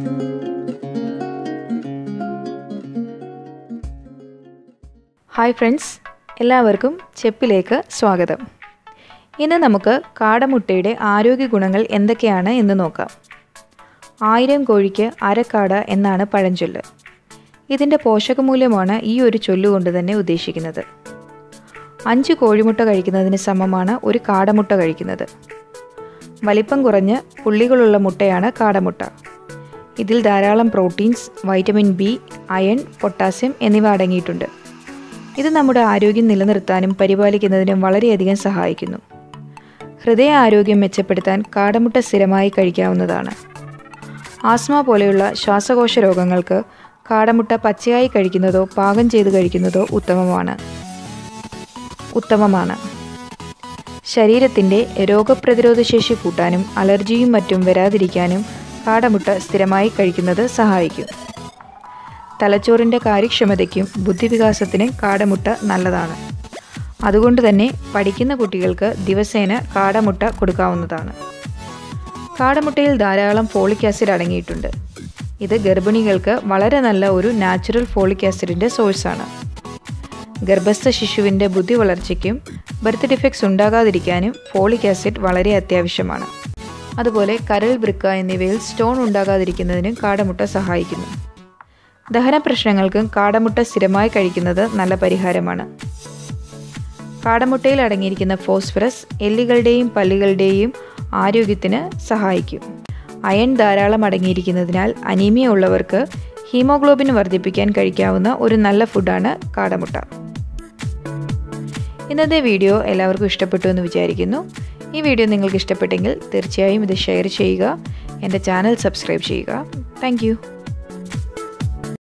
hi friends എല്ലാവർക്കും ചെപ്പിലേക്ക് സ്വാഗതം ഇന്ന് നമുക്ക് കാടമുട്ടയുടെ ആരോഗ്യ ഗുണങ്ങൾ എന്തൊക്കെയാണ് എന്ന് നോക്കാം ആയിരം കോഴിക്ക് അരക്കാട എന്നാണ് പഴഞ്ചൊല്ല് ഇതിൻ്റെ പോഷകമൂല്യമാണ് ഈ ഒരു ചൊല്ലുകൊണ്ട് തന്നെ ഉദ്ദേശിക്കുന്നത് അഞ്ച് കോഴിമുട്ട കഴിക്കുന്നതിന് സമമാണ് ഒരു കാടമുട്ട കഴിക്കുന്നത് വലിപ്പം കുറഞ്ഞ് പുള്ളികളുള്ള മുട്ടയാണ് കാടമുട്ട ഇതിൽ ധാരാളം proteins vitamin B iron potassium എന്നിവ അടങ്ങിയിട്ടുണ്ട് ഇത് നമ്മുടെ ആരോഗ്യം നിലനിർത്താനും പരിപാലിക്കുന്നതിനും വളരെയധികം സഹായിക്കുന്നു ഹൃദയ ആരോഗ്യം മെച്ചപ്പെടുത്താൻ കാടമുട്ട സ്ഥിരമായി കഴിക്കാവുന്നതാണ് ആസ്മ പോലെയുള്ള ശ്വാസകോശ രോഗങ്ങൾക്ക് കാടമുട്ട പച്ചയായി കഴിക്കുന്നതോ പാകം ചെയ്ത് കഴിക്കുന്നതോ ഉത്തമമാണ് ഉത്തമമാണ് ശരീരത്തിൻ്റെ രോഗപ്രതിരോധ ശേഷി കൂട്ടാനും അലർജിയും മറ്റും വരാതിരിക്കാനും കാടമുട്ട സ്ഥിരമായി കഴിക്കുന്നത് സഹായിക്കും തലച്ചോറിൻ്റെ കാര്യക്ഷമതയ്ക്കും ബുദ്ധിവികാസത്തിനും കാടമുട്ട നല്ലതാണ് അതുകൊണ്ട് തന്നെ പഠിക്കുന്ന കുട്ടികൾക്ക് ദിവസേന കാടമുട്ട കൊടുക്കാവുന്നതാണ് കാടമുട്ടയിൽ ധാരാളം ഫോളിക് ആസിഡ് അടങ്ങിയിട്ടുണ്ട് ഇത് ഗർഭിണികൾക്ക് വളരെ നല്ല ഒരു നാച്ചുറൽ ഫോളിക് ആസിഡിൻ്റെ സോഴ്സാണ് ഗർഭസ്ഥ ശിശുവിൻ്റെ ബുദ്ധി വളർച്ചയ്ക്കും ബർത്ത് ഡിഫക്ട്സ് ഉണ്ടാകാതിരിക്കാനും ഫോളിക് ആസിഡ് വളരെ അത്യാവശ്യമാണ് അതുപോലെ കരൾ വൃക്ക എന്നിവയിൽ സ്റ്റോൺ ഉണ്ടാകാതിരിക്കുന്നതിനും കാടമുട്ട സഹായിക്കുന്നു ദഹന പ്രശ്നങ്ങൾക്കും കാടമുട്ട സ്ഥിരമായി കഴിക്കുന്നത് നല്ല പരിഹാരമാണ് കാടമുട്ടയിൽ അടങ്ങിയിരിക്കുന്ന ഫോസ്ഫറസ് എല്ലുകളുടെയും പല്ലുകളുടെയും ആരോഗ്യത്തിന് സഹായിക്കും അയൺ ധാരാളം അടങ്ങിയിരിക്കുന്നതിനാൽ അനീമിയ ഉള്ളവർക്ക് ഹീമോഗ്ലോബിൻ വർദ്ധിപ്പിക്കാൻ കഴിക്കാവുന്ന ഒരു നല്ല ഫുഡാണ് കാടമുട്ട ഇന്നത്തെ വീഡിയോ എല്ലാവർക്കും ഇഷ്ടപ്പെട്ടു എന്ന് വിചാരിക്കുന്നു ഈ വീഡിയോ നിങ്ങൾക്ക് ഇഷ്ടപ്പെട്ടെങ്കിൽ തീർച്ചയായും ഇത് ഷെയർ ചെയ്യുക എൻ്റെ ചാനൽ സബ്സ്ക്രൈബ് ചെയ്യുക താങ്ക്